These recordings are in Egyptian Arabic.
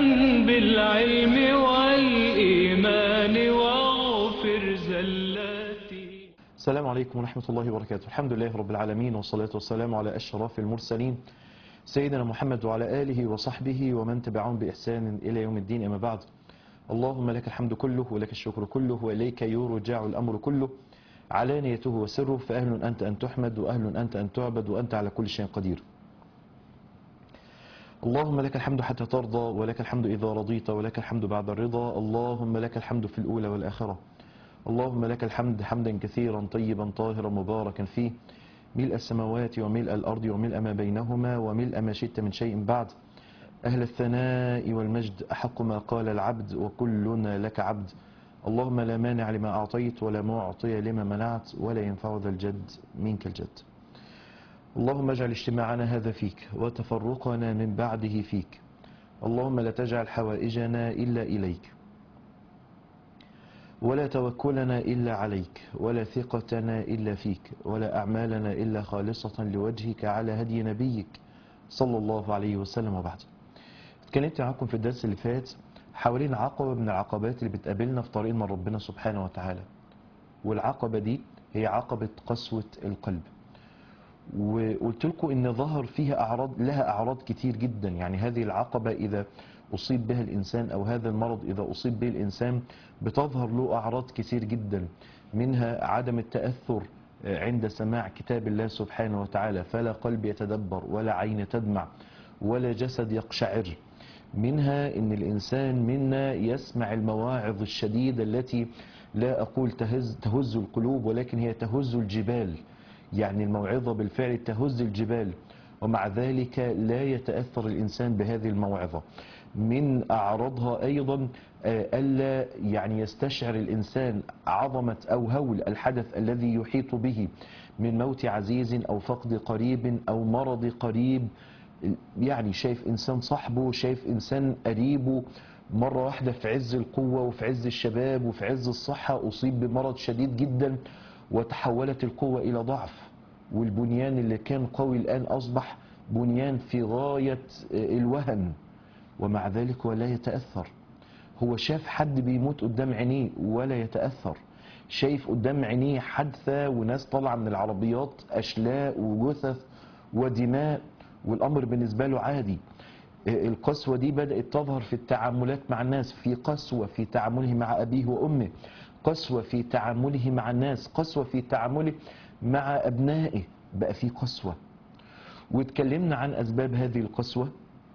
بالعلم والإيمان واغفر زلاتي السلام عليكم ورحمة الله وبركاته الحمد لله رب العالمين والصلاة والسلام على أشرف المرسلين سيدنا محمد وعلى آله وصحبه ومن تبعهم بإحسان إلى يوم الدين أما بعد اللهم لك الحمد كله ولك الشكر كله وإليك يرجع الأمر كله علانيته وسره فأهل أنت أن تحمد وأهل أنت أن تعبد وأنت على كل شيء قدير اللهم لك الحمد حتى ترضى ولك الحمد إذا رضيت ولك الحمد بعد الرضا اللهم لك الحمد في الأولى والآخرة اللهم لك الحمد حمدا كثيرا طيبا طاهرا مباركا فيه ملء السماوات وملء الأرض وملء ما بينهما وملء ما شئت من شيء بعد أهل الثناء والمجد أحق ما قال العبد وكلنا لك عبد اللهم لا مانع لما أعطيت ولا معطي لما منعت ولا ينفع ذا الجد منك الجد اللهم اجعل اجتماعنا هذا فيك وتفرقنا من بعده فيك اللهم لا تجعل حوائجنا إلا إليك ولا توكلنا إلا عليك ولا ثقتنا إلا فيك ولا أعمالنا إلا خالصة لوجهك على هدي نبيك صلى الله عليه وسلم وبعد اتكلمت معاكم في الدرس اللي فات حوالين عقبة من العقبات اللي بتقابلنا في طريق من ربنا سبحانه وتعالى والعقبة دي هي عقبة قسوة القلب وقلت لكم ان ظهر فيها اعراض لها اعراض كتير جدا يعني هذه العقبة اذا اصيب بها الانسان او هذا المرض اذا اصيب به الانسان بتظهر له اعراض كتير جدا منها عدم التأثر عند سماع كتاب الله سبحانه وتعالى فلا قلب يتدبر ولا عين تدمع ولا جسد يقشعر منها ان الانسان منا يسمع المواعظ الشديدة التي لا اقول تهز, تهز القلوب ولكن هي تهز الجبال يعني الموعظة بالفعل تهز الجبال ومع ذلك لا يتأثر الإنسان بهذه الموعظة من أعراضها أيضا ألا يعني يستشعر الإنسان عظمة أو هول الحدث الذي يحيط به من موت عزيز أو فقد قريب أو مرض قريب يعني شايف إنسان صاحبه شايف إنسان قريبه مرة واحدة في عز القوة وفي عز الشباب وفي عز الصحة أصيب بمرض شديد جدا وتحولت القوة إلى ضعف والبنيان اللي كان قوي الآن أصبح بنيان في غاية الوهن ومع ذلك هو لا يتأثر هو شاف حد بيموت قدام عينيه ولا يتأثر شايف قدام عينيه حادثة وناس طالعة من العربيات أشلاء وجثث ودماء والأمر بالنسبة له عادي القسوة دي بدأت تظهر في التعاملات مع الناس في قسوة في تعامله مع أبيه وأمه قسوة في تعامله مع الناس قسوة في تعامله مع أبنائه بقى في قسوة واتكلمنا عن أسباب هذه القسوة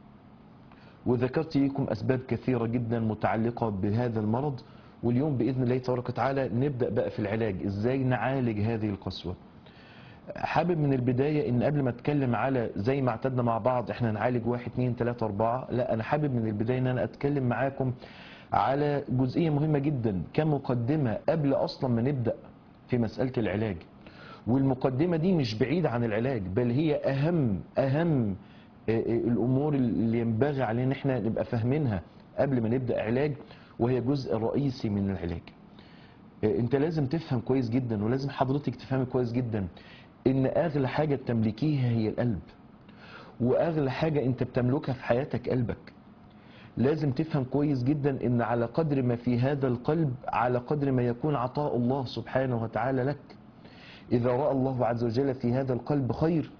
وذكرت لكم أسباب كثيرة جدا متعلقة بهذا المرض واليوم بإذن الله تبارك وتعالى نبدأ بقى في العلاج إزاي نعالج هذه القسوة حابب من البداية ان قبل ما اتكلم على زي ما اعتدنا مع بعض احنا نعالج واحد اتنين تلاتة اربعة لا انا حابب من البداية ان انا اتكلم معاكم على جزئية مهمة جدا كمقدمة قبل أصلا ما نبدأ في مسألة العلاج والمقدمة دي مش بعيدة عن العلاج بل هي أهم أهم الأمور اللي ينبغي علينا ان احنا نبقى فاهمينها قبل ما نبدأ علاج وهي جزء رئيسي من العلاج انت لازم تفهم كويس جدا ولازم حضرتك تفهم كويس جدا ان اغلى حاجة بتملكيها هي القلب واغلى حاجة انت بتملكها في حياتك قلبك لازم تفهم كويس جدا ان على قدر ما في هذا القلب على قدر ما يكون عطاء الله سبحانه وتعالى لك اذا رأى الله عز وجل في هذا القلب خير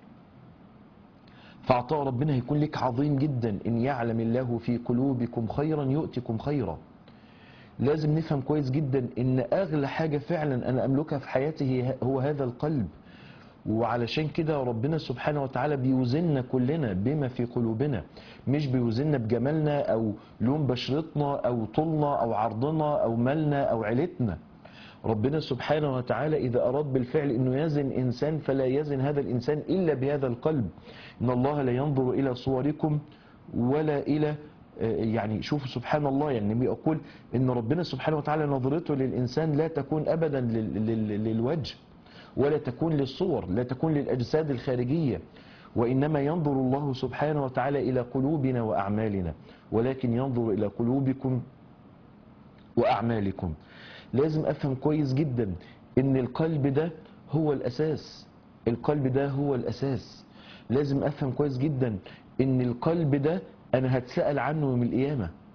فعطاء ربنا هيكون لك عظيم جدا ان يعلم الله في قلوبكم خيرا يؤتكم خيرا لازم نفهم كويس جدا ان اغلى حاجة فعلا انا املكها في حياتي هو هذا القلب وعلشان كده ربنا سبحانه وتعالى بيوزننا كلنا بما في قلوبنا مش بيوزننا بجمالنا او لون بشرتنا او طولنا او عرضنا او مالنا او عيلتنا ربنا سبحانه وتعالى إذا أراد بالفعل أنه يزن إنسان فلا يزن هذا الإنسان إلا بهذا القلب إن الله لا ينظر إلى صوركم ولا إلى يعني شوفوا سبحان الله يعني بيقول ان ربنا سبحانه وتعالى نظرته للإنسان لا تكون أبدا للوجه ولا تكون للصور لا تكون للأجساد الخارجية وإنما ينظر الله سبحانه وتعالى إلى قلوبنا وأعمالنا ولكن ينظر إلى قلوبكم وأعمالكم لازم أفهم كويس جدا إن القلب ده هو الأساس القلب ده هو الأساس لازم أفهم كويس جدا إن القلب ده أنا هتسأل عنه يوم القيامة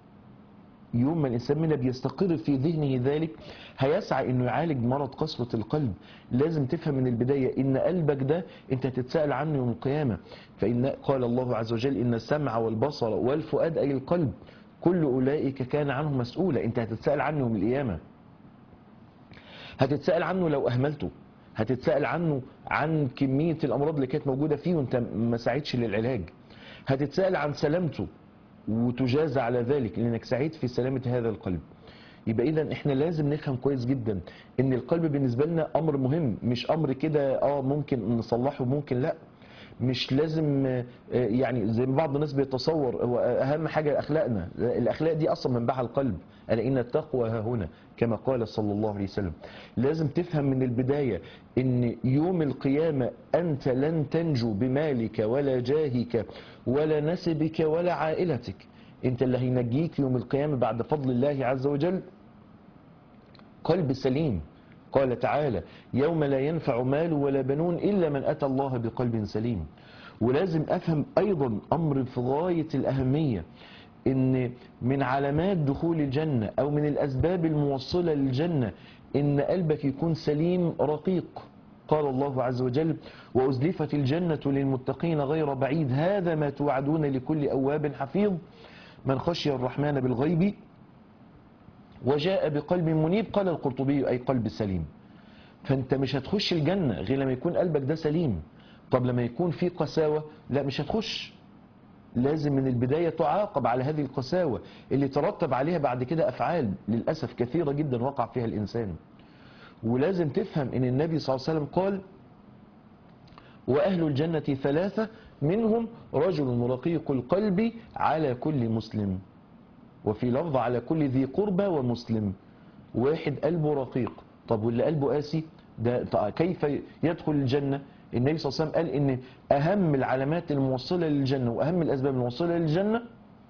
يوم ما الانسان منا بيستقر في ذهنه ذلك هيسعى انه يعالج مرض قسوه القلب لازم تفهم من البدايه ان قلبك ده انت هتتسال عنه يوم القيامه فان قال الله عز وجل ان السمع والبصر والفؤاد اي القلب كل اولئك كان عنه مسؤولا انت هتتسال عنه يوم القيامه هتتسال عنه لو اهملته هتتسال عنه عن كميه الامراض اللي كانت موجوده فيه وانت ما ساعدتش للعلاج هتتسال عن سلامته وتجازى على ذلك لانك سعيد في سلامه هذا القلب يبقى اذا احنا لازم نفهم كويس جدا ان القلب بالنسبه لنا امر مهم مش امر كده اه ممكن نصلحه ممكن لا مش لازم آه، يعني زي ما بعض الناس بيتصور هو اهم حاجه اخلاقنا الاخلاق دي اصلا منبعها القلب الا ان التقوى ها هنا كما قال صلى الله عليه وسلم لازم تفهم من البدايه ان يوم القيامه انت لن تنجو بمالك ولا جاهك ولا نسبك ولا عائلتك انت اللي هينجيك يوم القيامه بعد فضل الله عز وجل قلب سليم قال تعالى يوم لا ينفع مال ولا بنون إلا من أتى الله بقلب سليم ولازم أفهم أيضا أمر في غاية الأهمية إن من علامات دخول الجنة أو من الأسباب الموصلة للجنة إن قلبك يكون سليم رقيق قال الله عز وجل وأزلفت الجنة للمتقين غير بعيد هذا ما توعدون لكل أواب حفيظ من خشي الرحمن بالغيب وجاء بقلب منيب قال القرطبي أي قلب سليم فأنت مش هتخش الجنة غير لما يكون قلبك ده سليم طب لما يكون في قساوة لا مش هتخش لازم من البداية تعاقب على هذه القساوة اللي ترتب عليها بعد كده أفعال للأسف كثيرة جدا وقع فيها الإنسان ولازم تفهم ان النبي صلى الله عليه وسلم قال وأهل الجنة ثلاثة منهم رجل رقيق القلب على كل مسلم وفي لفظ على كل ذي قربى ومسلم واحد قلبه رقيق طب واللي قلبه قاسي ده طيب كيف يدخل الجنة النبي صلى الله عليه وسلم قال ان اهم العلامات الموصلة للجنة واهم الاسباب الموصلة للجنة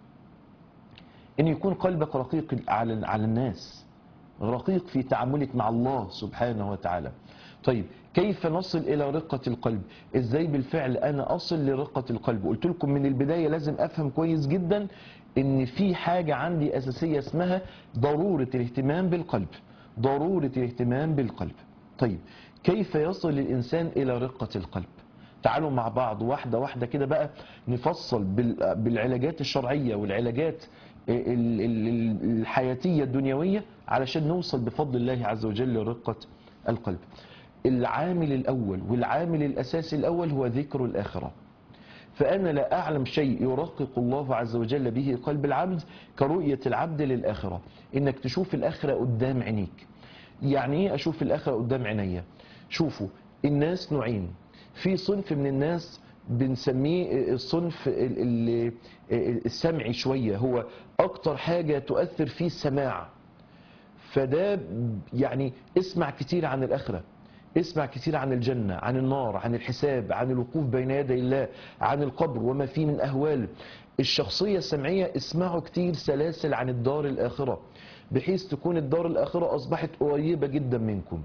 ان يكون قلبك رقيق على على الناس رقيق في تعاملك مع الله سبحانه وتعالى طيب كيف نصل الى رقة القلب ازاي بالفعل انا اصل لرقة القلب قلت لكم من البداية لازم افهم كويس جدا ان في حاجة عندي اساسية اسمها ضرورة الاهتمام بالقلب ضرورة الاهتمام بالقلب طيب كيف يصل الانسان الى رقة القلب تعالوا مع بعض واحدة واحدة كده بقى نفصل بال- بالعلاجات الشرعية والعلاجات ال- ال- ال- الحياتية الدنيوية علشان نوصل بفضل الله عز وجل لرقة القلب العامل الأول والعامل الأساسي الأول هو ذكر الآخرة فأنا لا أعلم شيء يرقق الله عز وجل به قلب العبد كرؤية العبد للآخرة إنك تشوف الآخرة قدام عينيك يعني إيه أشوف الآخرة قدام عينيا شوفوا الناس نوعين في صنف من الناس بنسميه الصنف ال- ال- السمعي شوية هو أكتر حاجة تؤثر فيه السماع فده يعني اسمع كتير عن الآخرة اسمع كتير عن الجنة عن النار عن الحساب عن الوقوف بين يدي الله عن القبر وما فيه من أهوال الشخصية السمعية اسمعوا كتير سلاسل عن الدار الآخرة بحيث تكون الدار الآخرة أصبحت قريبة جدا منكم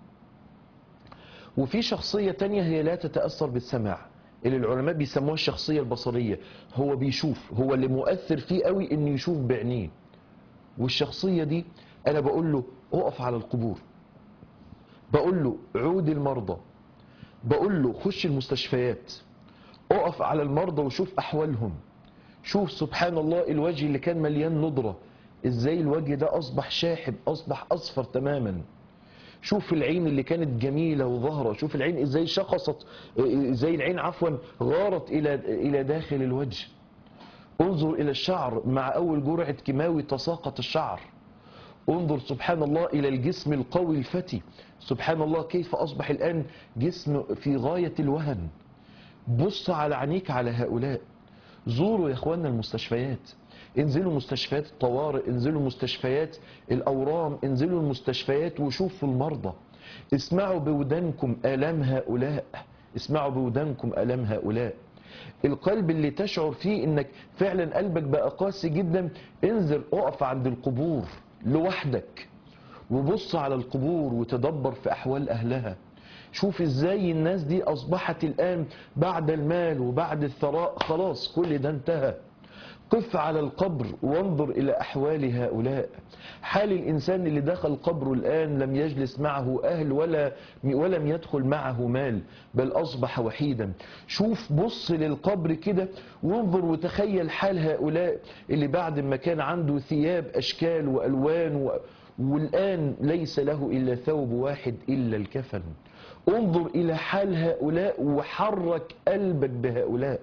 وفي شخصية تانية هي لا تتأثر بالسماع اللي العلماء بيسموها الشخصية البصرية هو بيشوف هو اللي مؤثر فيه قوي انه يشوف بعينيه والشخصية دي انا بقول له اقف على القبور بقول له عود المرضى بقول له خش المستشفيات اقف على المرضى وشوف احوالهم شوف سبحان الله الوجه اللي كان مليان نضرة ازاي الوجه ده اصبح شاحب اصبح اصفر تماما شوف العين اللي كانت جميلة وظاهرة شوف العين ازاي شخصت ازاي العين عفوا غارت الى الى داخل الوجه انظر الى الشعر مع اول جرعة كيماوي تساقط الشعر انظر سبحان الله الى الجسم القوي الفتي سبحان الله كيف اصبح الان جسم في غاية الوهن بص على عينيك على هؤلاء زوروا يا اخواننا المستشفيات انزلوا مستشفيات الطوارئ انزلوا مستشفيات الاورام انزلوا المستشفيات وشوفوا المرضى اسمعوا بودانكم الام هؤلاء اسمعوا بودانكم الام هؤلاء القلب اللي تشعر فيه انك فعلا قلبك بقى قاسي جدا انزل اقف عند القبور لوحدك وبص على القبور وتدبر في احوال اهلها شوف ازاي الناس دي اصبحت الان بعد المال وبعد الثراء خلاص كل ده انتهى قف على القبر وانظر إلى أحوال هؤلاء حال الإنسان اللي دخل قبره الآن لم يجلس معه أهل ولا ولم يدخل معه مال بل أصبح وحيدا شوف بص للقبر كده وانظر وتخيل حال هؤلاء اللي بعد ما كان عنده ثياب أشكال وألوان و... والآن ليس له إلا ثوب واحد إلا الكفن انظر إلى حال هؤلاء وحرك قلبك بهؤلاء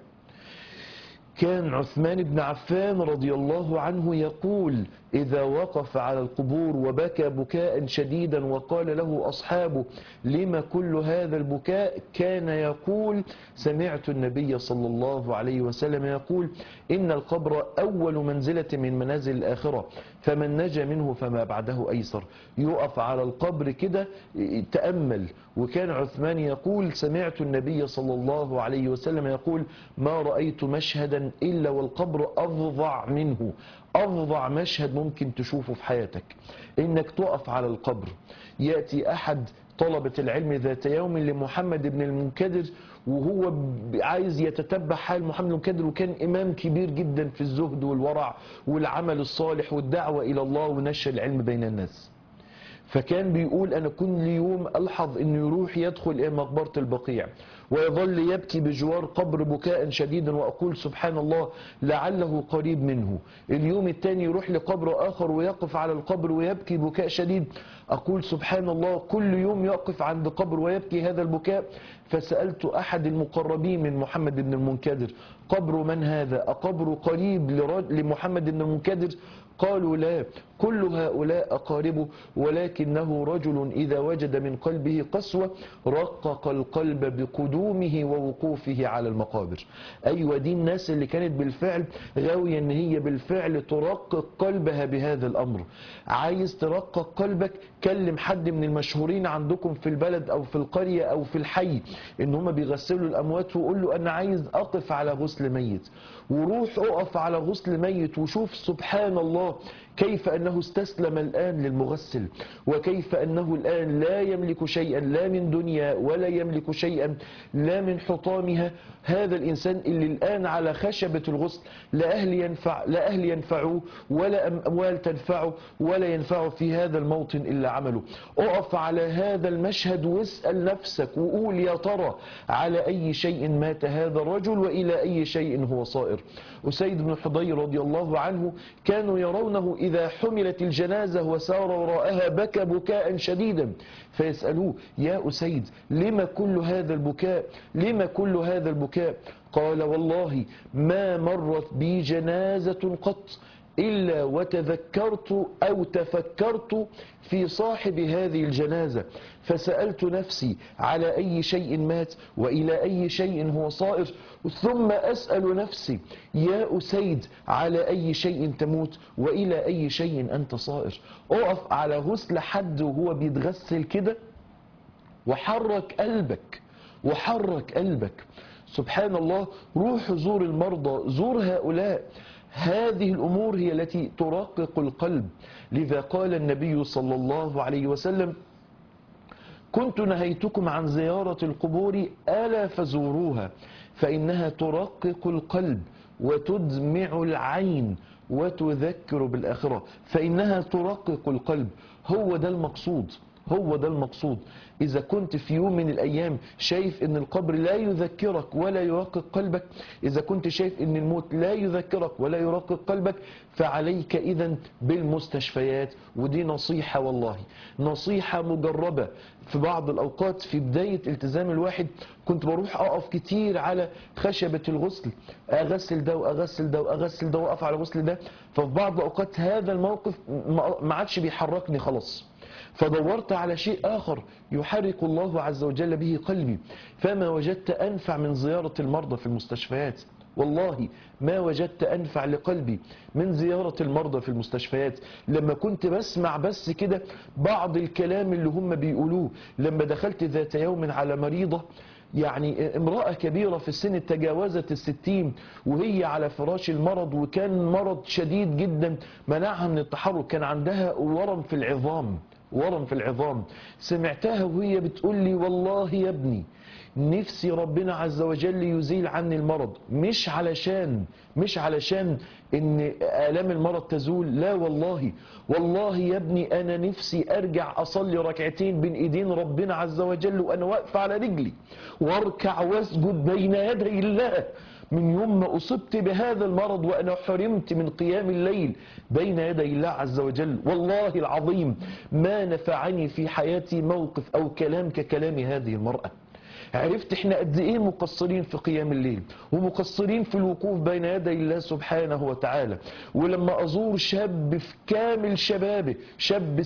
كان عثمان بن عفان رضي الله عنه يقول إذا وقف على القبور وبكى بكاء شديدا وقال له أصحابه لما كل هذا البكاء كان يقول سمعت النبي صلى الله عليه وسلم يقول إن القبر أول منزلة من منازل الآخرة فمن نجا منه فما بعده أيسر يقف على القبر كده تأمل وكان عثمان يقول سمعت النبي صلى الله عليه وسلم يقول ما رأيت مشهدا إلا والقبر أفظع منه أفظع مشهد ممكن تشوفه في حياتك إنك تقف على القبر يأتي أحد طلبة العلم ذات يوم لمحمد بن المنكدر وهو عايز يتتبع حال محمد المنكدر وكان إمام كبير جدا في الزهد والورع والعمل الصالح والدعوة إلى الله ونشر العلم بين الناس فكان بيقول أنا كل يوم ألحظ أنه يروح يدخل إلى مقبرة البقيع ويظل يبكي بجوار قبر بكاء شديدا وأقول سبحان الله لعله قريب منه اليوم الثاني يروح لقبر آخر ويقف على القبر ويبكي بكاء شديد أقول سبحان الله كل يوم يقف عند قبر ويبكي هذا البكاء فسألت أحد المقربين من محمد بن المنكدر قبر من هذا أقبر قريب لرج- لمحمد بن المنكدر قالوا لا كل هؤلاء أقاربه ولكنه رجل إذا وجد من قلبه قسوة رقق القلب بقدومه ووقوفه على المقابر أيوة دي الناس اللي كانت بالفعل غاوية أن هي بالفعل ترقق قلبها بهذا الأمر عايز ترقق قلبك كلم حد من المشهورين عندكم في البلد أو في القرية أو في الحي إن هم بيغسلوا الأموات وقول له أنا عايز أقف على غسل ميت وروح أقف على غسل ميت وشوف سبحان الله كيف أنه استسلم الآن للمغسل وكيف أنه الآن لا يملك شيئا لا من دنيا ولا يملك شيئا لا من حطامها هذا الإنسان اللي الآن على خشبة الغسل لا أهل ينفع لا أهل ينفعوه ولا أموال تنفعه ولا ينفعه في هذا الموطن إلا عمله أقف على هذا المشهد واسأل نفسك وقول يا ترى على أي شيء مات هذا الرجل وإلى أي شيء هو صائر أسيد بن حضير رضي الله عنه كانوا يرونه إذا حملت الجنازة وسار وراءها بكى بكاء شديدا فيسألوه يا أسيد لما كل هذا البكاء لما كل هذا البكاء قال والله ما مرت بي جنازة قط إلا وتذكرت أو تفكرت في صاحب هذه الجنازة فسألت نفسي على أي شيء مات وإلى أي شيء هو صائر ثم أسأل نفسي يا أسيد على أي شيء تموت وإلى أي شيء أنت صائر أقف على غسل حد وهو بيتغسل كده وحرك قلبك وحرك قلبك سبحان الله روح زور المرضى زور هؤلاء هذه الأمور هي التي ترقق القلب لذا قال النبي صلى الله عليه وسلم كنت نهيتكم عن زيارة القبور ألا فزوروها فإنها ترقق القلب وتدمع العين وتذكر بالآخرة فإنها ترقق القلب هو ده المقصود هو ده المقصود إذا كنت في يوم من الأيام شايف أن القبر لا يذكرك ولا يرقق قلبك إذا كنت شايف أن الموت لا يذكرك ولا يرقق قلبك فعليك إذا بالمستشفيات ودي نصيحة والله نصيحة مجربة في بعض الأوقات في بداية التزام الواحد كنت بروح أقف كتير على خشبة الغسل أغسل ده وأغسل ده وأغسل ده وأقف على الغسل ده ففي بعض الأوقات هذا الموقف ما ما عادش بيحركني خلاص فدورت على شيء آخر يحرك الله عز وجل به قلبي فما وجدت أنفع من زيارة المرضى في المستشفيات والله ما وجدت أنفع لقلبي من زيارة المرضى في المستشفيات لما كنت بسمع بس كده بعض الكلام اللي هم بيقولوه لما دخلت ذات يوم على مريضة يعني امرأة كبيرة في السن تجاوزت الستين وهي على فراش المرض وكان مرض شديد جدا منعها من التحرك كان عندها ورم في العظام ورم في العظام سمعتها وهي بتقول لي والله يا ابني نفسي ربنا عز وجل يزيل عني المرض مش علشان مش علشان ان الام المرض تزول لا والله والله يا ابني انا نفسي ارجع اصلي ركعتين بين ايدين ربنا عز وجل وانا واقف على رجلي واركع واسجد بين يدي الله من يوم ما أصبت بهذا المرض وأنا حرمت من قيام الليل بين يدي الله عز وجل والله العظيم ما نفعني في حياتي موقف أو كلام ككلام هذه المرأة عرفت احنا قد ايه مقصرين في قيام الليل ومقصرين في الوقوف بين يدي الله سبحانه وتعالى ولما ازور شاب في كامل شبابه شاب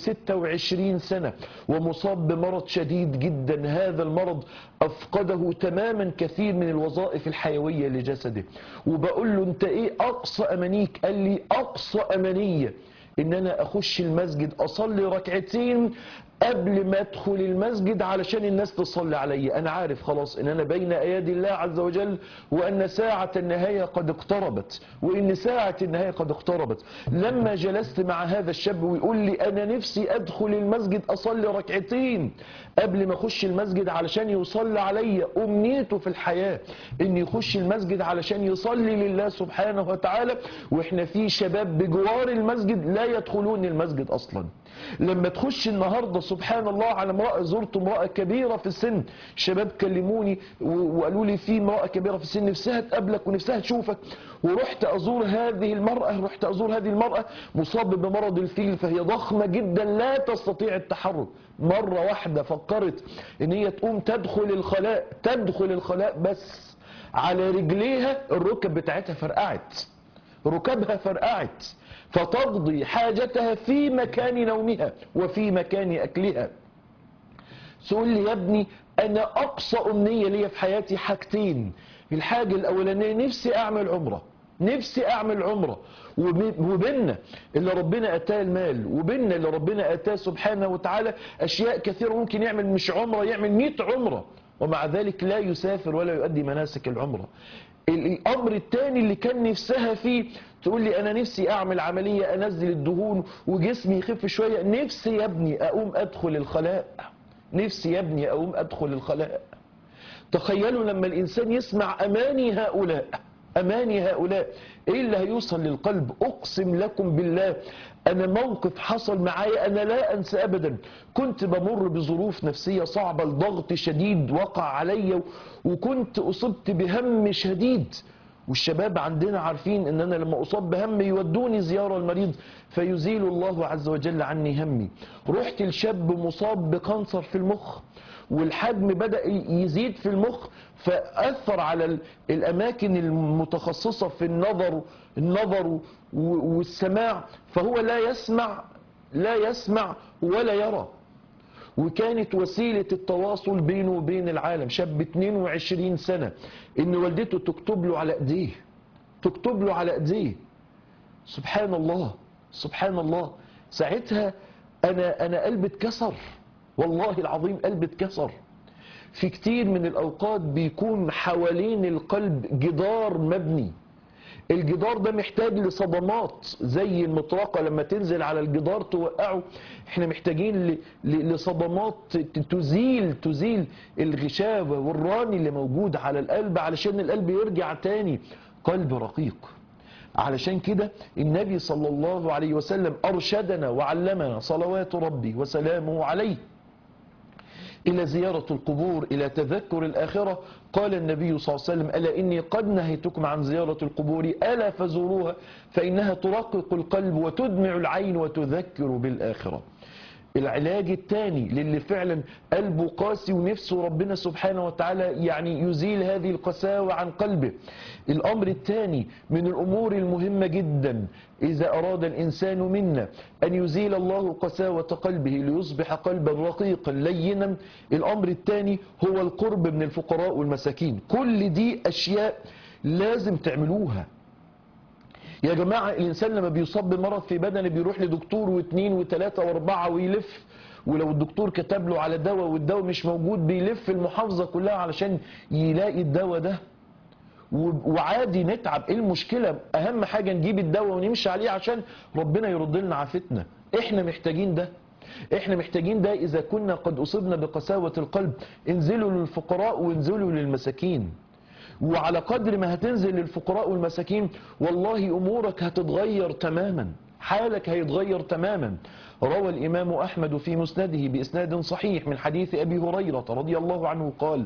26 سنة ومصاب بمرض شديد جدا هذا المرض افقده تماما كثير من الوظائف الحيوية لجسده وبقول له انت ايه اقصى امانيك قال لي اقصى امانية ان انا اخش المسجد اصلي ركعتين قبل ما ادخل المسجد علشان الناس تصلي علي انا عارف خلاص ان انا بين ايادي الله عز وجل وان ساعة النهاية قد اقتربت وان ساعة النهاية قد اقتربت لما جلست مع هذا الشاب ويقول لي انا نفسي ادخل المسجد اصلي ركعتين قبل ما اخش المسجد علشان يصلي علي امنيته في الحياة ان يخش المسجد علشان يصلي لله سبحانه وتعالى واحنا في شباب بجوار المسجد لا يدخلون المسجد اصلا لما تخش النهاردة سبحان الله على امرأة زرت امرأة كبيرة في السن شباب كلموني و- وقالوا لي في امرأة كبيرة في السن نفسها تقابلك ونفسها تشوفك ورحت ازور هذه المرأة رحت ازور هذه المرأة مصابة بمرض الفيل فهي ضخمة جدا لا تستطيع التحرك مرة واحدة فكرت ان هي تقوم تدخل الخلاء تدخل الخلاء بس على رجليها الركب بتاعتها فرقعت ركبها فرقعت فتقضي حاجتها في مكان نومها وفي مكان أكلها تقول لي يا ابني أنا أقصى أمنية لي في حياتي حاجتين الحاجة الأولانية نفسي أعمل عمرة نفسي أعمل عمرة وب- وبيننا اللي ربنا أتاه المال وبيننا اللي ربنا أتاه سبحانه وتعالى أشياء كثيرة ممكن يعمل مش عمرة يعمل 100 عمرة ومع ذلك لا يسافر ولا يؤدي مناسك العمرة ال- الامر الثاني اللي كان نفسها فيه تقول لي انا نفسي اعمل عملية انزل الدهون وجسمي يخف شوية نفسي يا ابني اقوم ادخل الخلاء نفسي يا ابني اقوم ادخل الخلاء تخيلوا لما الانسان يسمع اماني هؤلاء اماني هؤلاء ايه اللي هيوصل للقلب اقسم لكم بالله انا موقف حصل معايا انا لا انسى ابدا كنت بمر بظروف نفسية صعبة الضغط شديد وقع عليا وكنت اصبت بهم شديد والشباب عندنا عارفين ان انا لما اصاب بهم يودوني زيارة المريض فيزيل الله عز وجل عني همي رحت لشاب مصاب بكانسر في المخ والحجم بدأ يزيد في المخ فأثر على ال- الأماكن المتخصصة في النظر النظر و- والسماع فهو لا يسمع لا يسمع ولا يرى وكانت وسيلة التواصل بينه وبين العالم شاب 22 سنة ان والدته تكتب له على ايديه تكتب له على ايديه سبحان الله سبحان الله ساعتها انا انا قلبي اتكسر والله العظيم قلبي اتكسر في كتير من الاوقات بيكون حوالين القلب جدار مبني الجدار ده محتاج لصدمات زي المطرقة لما تنزل على الجدار توقعه احنا محتاجين ل- ل- لصدمات ت- تزيل تزيل الغشاوة والراني اللي موجود على القلب علشان القلب يرجع تاني قلب رقيق علشان كده النبي صلى الله عليه وسلم أرشدنا وعلمنا صلوات ربي وسلامه عليه إلى زيارة القبور إلى تذكر الآخرة قال النبي صلى الله عليه وسلم ألا إني قد نهيتكم عن زيارة القبور ألا فزوروها فإنها ترقق القلب وتدمع العين وتذكر بالآخرة العلاج الثاني للي فعلا قلبه قاسي ونفسه ربنا سبحانه وتعالى يعني يزيل هذه القساوة عن قلبه الأمر الثاني من الأمور المهمة جدا إذا أراد الإنسان منا أن يزيل الله قساوة قلبه ليصبح قلبا رقيقا لينا الأمر الثاني هو القرب من الفقراء والمساكين كل دي أشياء لازم تعملوها يا جماعة الإنسان لما بيصاب بمرض في بدنه بيروح لدكتور واثنين وثلاثة واربعة ويلف ولو الدكتور كتب له على دواء والدواء مش موجود بيلف المحافظة كلها علشان يلاقي الدواء ده و- وعادي نتعب ايه المشكلة اهم حاجة نجيب الدواء ونمشي عليه عشان ربنا يرد لنا عافتنا احنا محتاجين ده احنا محتاجين ده اذا كنا قد اصبنا بقساوة القلب انزلوا للفقراء وانزلوا للمساكين وعلى قدر ما هتنزل للفقراء والمساكين والله امورك هتتغير تماما حالك هيتغير تماما روى الامام احمد في مسنده باسناد صحيح من حديث ابي هريرة رضي الله عنه قال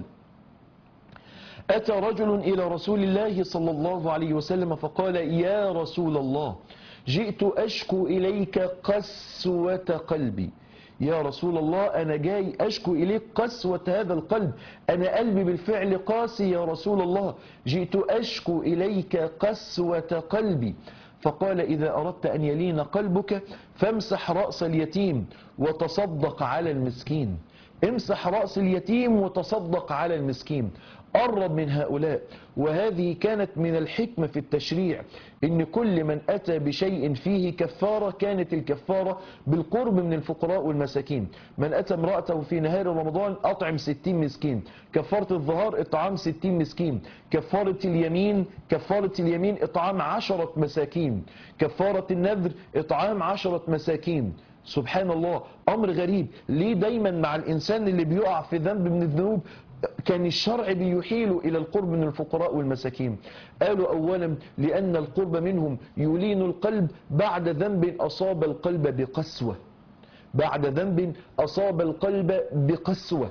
أتى رجل إلى رسول الله صلى الله عليه وسلم فقال يا رسول الله جئت أشكو إليك قسوة قلبي يا رسول الله أنا جاي أشكو إليك قسوة هذا القلب أنا قلبي بالفعل قاسي يا رسول الله جئت أشكو إليك قسوة قلبي فقال إذا أردت أن يلين قلبك فامسح رأس اليتيم وتصدق على المسكين امسح رأس اليتيم وتصدق على المسكين قرب من هؤلاء وهذه كانت من الحكمة في التشريع ان كل من اتى بشيء فيه كفارة كانت الكفارة بالقرب من الفقراء والمساكين من اتى امرأته في نهار رمضان اطعم ستين مسكين كفارة الظهار اطعام ستين مسكين كفارة اليمين كفارة اليمين اطعام عشرة مساكين كفارة النذر اطعام عشرة مساكين سبحان الله امر غريب ليه دايما مع الانسان اللي بيقع في ذنب من الذنوب كان الشرع بيحيل إلى القرب من الفقراء والمساكين قالوا أولا لأن القرب منهم يلين القلب بعد ذنب أصاب القلب بقسوة بعد ذنب أصاب القلب بقسوة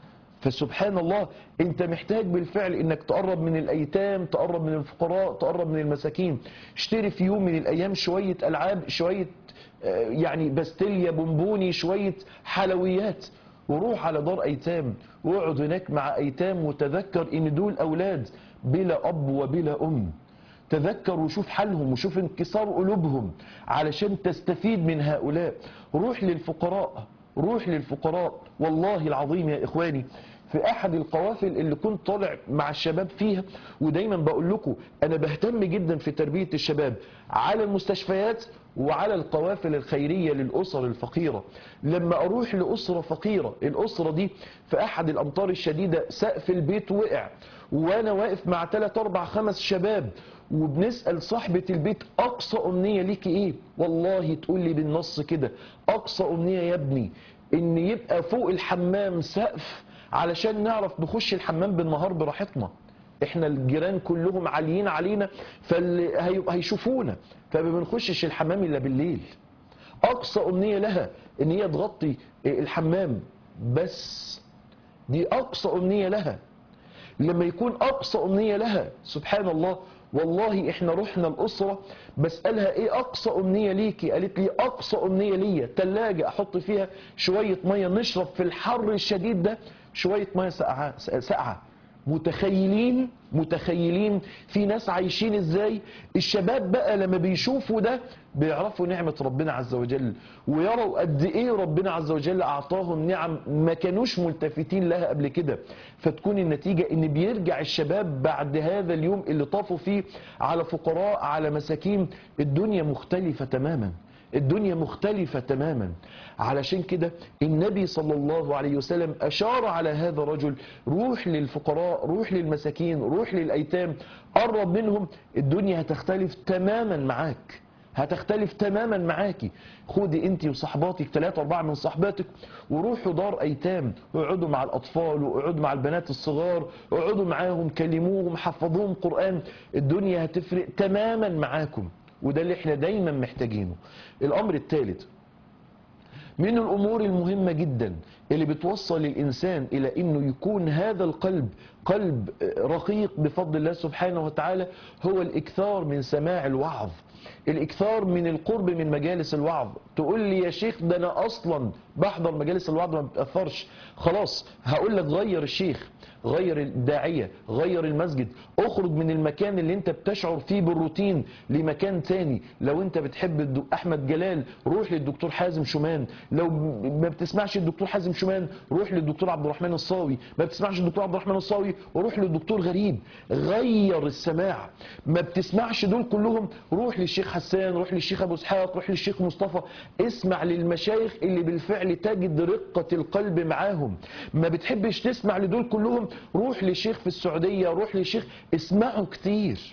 فسبحان الله انت محتاج بالفعل انك تقرب من الايتام تقرب من الفقراء تقرب من المساكين اشتري في يوم من الايام شوية العاب شوية آه، يعني باستيليا بونبوني شوية حلويات وروح على دار ايتام واقعد هناك مع ايتام وتذكر ان دول اولاد بلا اب وبلا ام تذكر وشوف حالهم وشوف انكسار قلوبهم علشان تستفيد من هؤلاء روح للفقراء روح للفقراء والله العظيم يا اخواني في احد القوافل اللي كنت طالع مع الشباب فيها ودايما بقول لكم انا بهتم جدا في تربية الشباب على المستشفيات وعلى القوافل الخيرية للأسر الفقيرة لما أروح لأسرة فقيرة الأسرة دي في أحد الأمطار الشديدة سقف البيت وقع وأنا واقف مع 3 4 5 شباب وبنسأل صاحبة البيت أقصى أمنية ليكي إيه والله تقول لي بالنص كده أقصى أمنية يا ابني إن يبقى فوق الحمام سقف علشان نعرف نخش الحمام بالنهار براحتنا احنا الجيران كلهم عاليين علينا فهيشوفونا فما بنخشش الحمام الا بالليل اقصى امنيه لها ان هي تغطي الحمام بس دي اقصى امنيه لها لما يكون اقصى امنيه لها سبحان الله والله احنا رحنا الاسره بسالها ايه اقصى امنيه ليكي قالت لي اقصى امنيه ليا تلاجة احط فيها شويه ميه نشرب في الحر الشديد ده شويه ميه ساقعه ساقعه متخيلين متخيلين في ناس عايشين ازاي الشباب بقى لما بيشوفوا ده بيعرفوا نعمة ربنا عز وجل ويروا قد ايه ربنا عز وجل اعطاهم نعم ما كانوش ملتفتين لها قبل كده فتكون النتيجة ان بيرجع الشباب بعد هذا اليوم اللي طافوا فيه على فقراء على مساكين الدنيا مختلفة تماما الدنيا مختلفة تماما علشان كده النبي صلى الله عليه وسلم أشار على هذا الرجل روح للفقراء روح للمساكين روح للأيتام قرب منهم الدنيا هتختلف تماما معاك هتختلف تماما معاكي خدي انت وصحباتك ثلاثة أربعة من صحباتك وروحوا دار أيتام واقعدوا مع الأطفال واقعدوا مع البنات الصغار اقعدوا معاهم كلموهم حفظوهم قرآن الدنيا هتفرق تماما معاكم وده اللي احنا دايما محتاجينه الامر الثالث من الامور المهمة جدا اللي بتوصل الانسان الى انه يكون هذا القلب قلب رقيق بفضل الله سبحانه وتعالى هو الاكثار من سماع الوعظ الاكثار من القرب من مجالس الوعظ تقول لي يا شيخ ده انا اصلا بحضر مجالس الوعظ ما بتاثرش خلاص هقول لك غير الشيخ غير الداعية غير المسجد اخرج من المكان اللي انت بتشعر فيه بالروتين لمكان تاني لو انت بتحب الدو... احمد جلال روح للدكتور حازم شومان لو ما بتسمعش الدكتور حازم شومان روح للدكتور عبد الرحمن الصاوي ما بتسمعش الدكتور عبد الرحمن الصاوي وروح للدكتور غريب غير السماع ما بتسمعش دول كلهم روح للشيخ حسان روح للشيخ ابو اسحاق روح للشيخ مصطفى اسمع للمشايخ اللي بالفعل تجد رقة القلب معاهم ما بتحبش تسمع لدول كلهم روح لشيخ في السعودية روح لشيخ اسمعوا كتير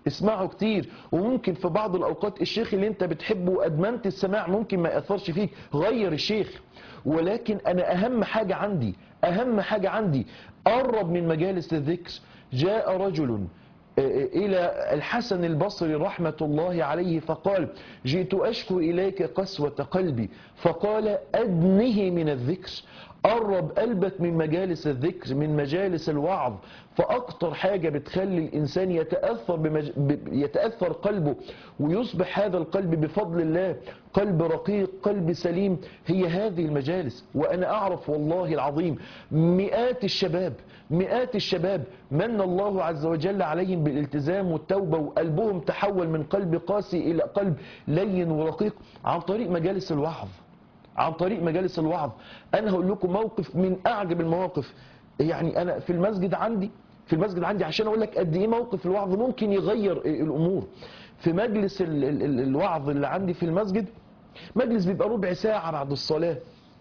اسمعه كتير وممكن في بعض الاوقات الشيخ اللي انت بتحبه وادمنت السماع ممكن ما ياثرش فيك غير الشيخ ولكن انا اهم حاجه عندي اهم حاجه عندي قرب من مجالس الذكر جاء رجل إلى الحسن البصري رحمة الله عليه فقال جئت أشكو إليك قسوة قلبي فقال أدنه من الذكر قرب قلبك من مجالس الذكر من مجالس الوعظ فأكتر حاجة بتخلي الإنسان يتأثر, بمج... ب... يتأثر قلبه ويصبح هذا القلب بفضل الله قلب رقيق قلب سليم هي هذه المجالس وأنا أعرف والله العظيم مئات الشباب مئات الشباب من الله عز وجل عليهم بالالتزام والتوبة وقلبهم تحول من قلب قاسي إلى قلب لين ورقيق عن طريق مجالس الوعظ عن طريق مجالس الوعظ انا هقول لكم موقف من اعجب المواقف يعني انا في المسجد عندي في المسجد عندي عشان اقول لك قد ايه موقف الوعظ ممكن يغير الامور في مجلس ال ال ال الوعظ اللي عندي في المسجد مجلس بيبقى ربع ساعه بعد الصلاه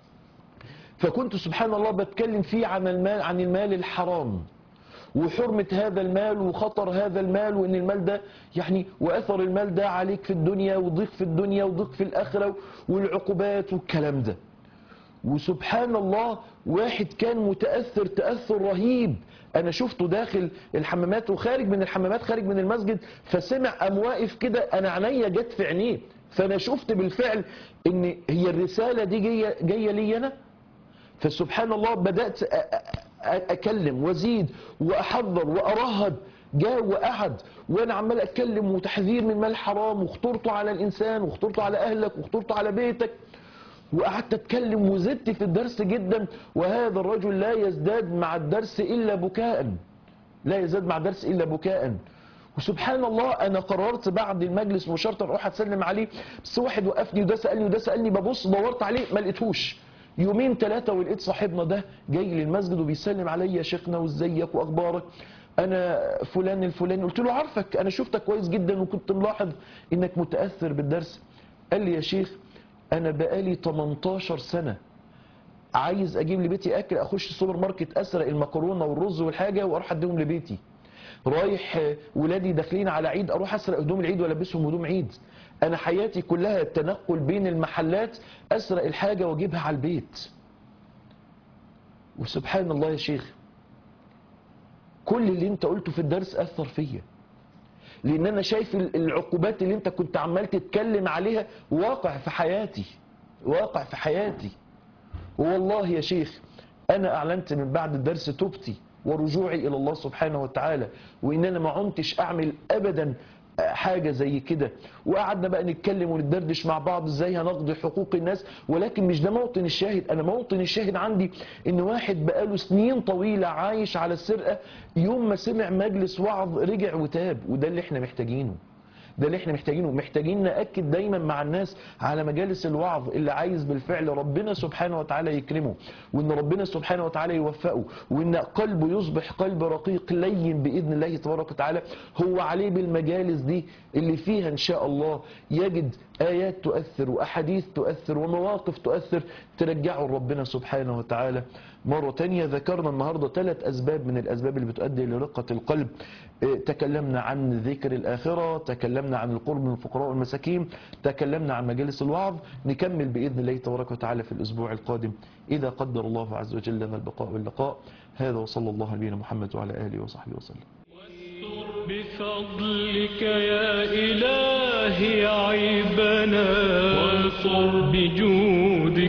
فكنت سبحان الله بتكلم فيه عن المال عن المال الحرام وحرمة هذا المال وخطر هذا المال وان المال ده يعني واثر المال ده عليك في الدنيا وضيق في الدنيا وضيق في الاخرة والعقوبات والكلام ده وسبحان الله واحد كان متأثر تأثر رهيب انا شفته داخل الحمامات وخارج من الحمامات خارج من المسجد فسمع قام واقف كده انا عينيا جت في عينيه فانا شفت بالفعل ان هي الرسالة دي جاية, جاية لي انا فسبحان الله بدأت أكلم وزيد وأحذر وأرهب جاء وقعد وأنا عمال أتكلم وتحذير من مال حرام وخطورته على الإنسان وخطورته على أهلك وخطورته على بيتك وقعدت أتكلم وزدت في الدرس جدا وهذا الرجل لا يزداد مع الدرس إلا بكاء لا يزداد مع الدرس إلا بكاء وسبحان الله انا قررت بعد المجلس مباشره اروح اسلم عليه بس واحد وقفني وده سالني وده سالني ببص دورت عليه ما لقيتهوش يومين ثلاثة ولقيت صاحبنا ده جاي للمسجد وبيسلم عليا يا شيخنا وازيك واخبارك انا فلان الفلاني قلت له عارفك انا شفتك كويس جدا وكنت ملاحظ انك متاثر بالدرس قال لي يا شيخ انا بقالي 18 سنه عايز اجيب لبيتي اكل اخش السوبر ماركت اسرق المكرونه والرز والحاجه واروح اديهم لبيتي رايح ولادي داخلين على عيد اروح اسرق هدوم العيد والبسهم هدوم عيد انا حياتي كلها التنقل بين المحلات اسرق الحاجة واجيبها على البيت وسبحان الله يا شيخ كل اللي انت قلته في الدرس اثر فيا لان انا شايف العقوبات اللي انت كنت عمال تتكلم عليها واقع في حياتي واقع في حياتي والله يا شيخ انا اعلنت من بعد الدرس توبتي ورجوعي الى الله سبحانه وتعالى وان انا ما عنتش اعمل ابدا حاجة زي كده وقعدنا بقى نتكلم وندردش مع بعض ازاي هنقضي حقوق الناس ولكن مش ده موطن الشاهد انا موطن الشاهد عندي ان واحد بقاله سنين طويلة عايش على السرقة يوم ما سمع مجلس وعظ رجع وتاب وده اللي احنا محتاجينه ده اللي احنا محتاجينه محتاجين نأكد دايما مع الناس على مجالس الوعظ اللي عايز بالفعل ربنا سبحانه وتعالى يكرمه وان ربنا سبحانه وتعالى يوفقه وان قلبه يصبح قلب رقيق لين بإذن الله تبارك وتعالى هو عليه بالمجالس دي اللي فيها ان شاء الله يجد آيات تؤثر وأحاديث تؤثر ومواقف تؤثر ترجعه لربنا سبحانه وتعالى مرة تانية ذكرنا النهاردة ثلاث أسباب من الأسباب اللي بتؤدي لرقة القلب اه تكلمنا عن ذكر الآخرة تكلمنا عن القرب من الفقراء والمساكين تكلمنا عن مجالس الوعظ نكمل بإذن الله تبارك وتعالى في الأسبوع القادم إذا قدر الله عز وجل لنا البقاء واللقاء هذا وصلى الله على نبينا محمد وعلى آله وصحبه وسلم بفضلك يا إلهي عيبنا وانصر بجودك